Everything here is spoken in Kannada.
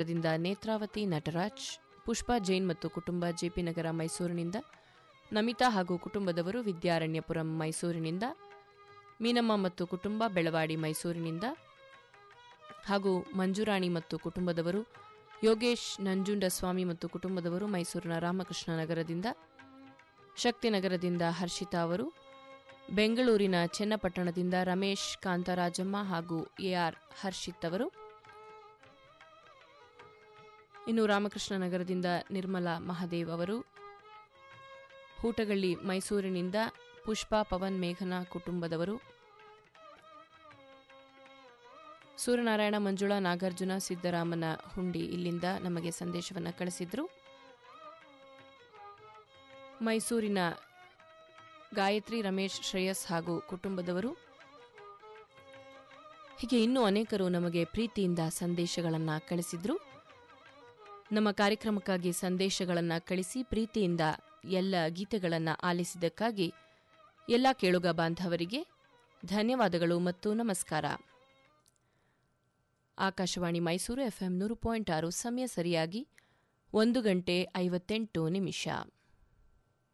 ನಗರದಿಂದ ನೇತ್ರಾವತಿ ನಟರಾಜ್ ಪುಷ್ಪಾ ಜೈನ್ ಮತ್ತು ಕುಟುಂಬ ಜೆಪಿ ನಗರ ಮೈಸೂರಿನಿಂದ ನಮಿತಾ ಹಾಗೂ ಕುಟುಂಬದವರು ವಿದ್ಯಾರಣ್ಯಪುರಂ ಮೈಸೂರಿನಿಂದ ಮೀನಮ್ಮ ಮತ್ತು ಕುಟುಂಬ ಬೆಳವಾಡಿ ಮೈಸೂರಿನಿಂದ ಹಾಗೂ ಮಂಜುರಾಣಿ ಮತ್ತು ಕುಟುಂಬದವರು ಯೋಗೇಶ್ ನಂಜುಂಡಸ್ವಾಮಿ ಮತ್ತು ಕುಟುಂಬದವರು ಮೈಸೂರಿನ ರಾಮಕೃಷ್ಣ ನಗರದಿಂದ ಶಕ್ತಿನಗರದಿಂದ ಹರ್ಷಿತಾ ಅವರು ಬೆಂಗಳೂರಿನ ಚೆನ್ನಪಟ್ಟಣದಿಂದ ರಮೇಶ್ ಕಾಂತರಾಜಮ್ಮ ಹಾಗೂ ಎಆರ್ ಹರ್ಷಿತ್ ಅವರು ಇನ್ನು ರಾಮಕೃಷ್ಣ ನಗರದಿಂದ ನಿರ್ಮಲಾ ಮಹಾದೇವ್ ಅವರು ಹೂಟಗಳ್ಳಿ ಮೈಸೂರಿನಿಂದ ಪುಷ್ಪಾ ಪವನ್ ಮೇಘನಾ ಕುಟುಂಬದವರು ಸೂರ್ಯನಾರಾಯಣ ಮಂಜುಳಾ ನಾಗಾರ್ಜುನ ಸಿದ್ದರಾಮನ ಹುಂಡಿ ಇಲ್ಲಿಂದ ನಮಗೆ ಸಂದೇಶವನ್ನು ಕಳಿಸಿದ್ರು ಮೈಸೂರಿನ ಗಾಯತ್ರಿ ರಮೇಶ್ ಶ್ರೇಯಸ್ ಹಾಗೂ ಕುಟುಂಬದವರು ಹೀಗೆ ಇನ್ನೂ ಅನೇಕರು ನಮಗೆ ಪ್ರೀತಿಯಿಂದ ಸಂದೇಶಗಳನ್ನು ಕಳಿಸಿದ್ರು ನಮ್ಮ ಕಾರ್ಯಕ್ರಮಕ್ಕಾಗಿ ಸಂದೇಶಗಳನ್ನು ಕಳಿಸಿ ಪ್ರೀತಿಯಿಂದ ಎಲ್ಲ ಗೀತೆಗಳನ್ನು ಆಲಿಸಿದ್ದಕ್ಕಾಗಿ ಎಲ್ಲ ಕೇಳುಗ ಬಾಂಧವರಿಗೆ ಧನ್ಯವಾದಗಳು ಮತ್ತು ನಮಸ್ಕಾರ ಆಕಾಶವಾಣಿ ಮೈಸೂರು ಎಫ್ಎಂ ನೂರು ಪಾಯಿಂಟ್ ಆರು ಸಮಯ ಸರಿಯಾಗಿ ಒಂದು ಗಂಟೆ ಐವತ್ತೆಂಟು ನಿಮಿಷ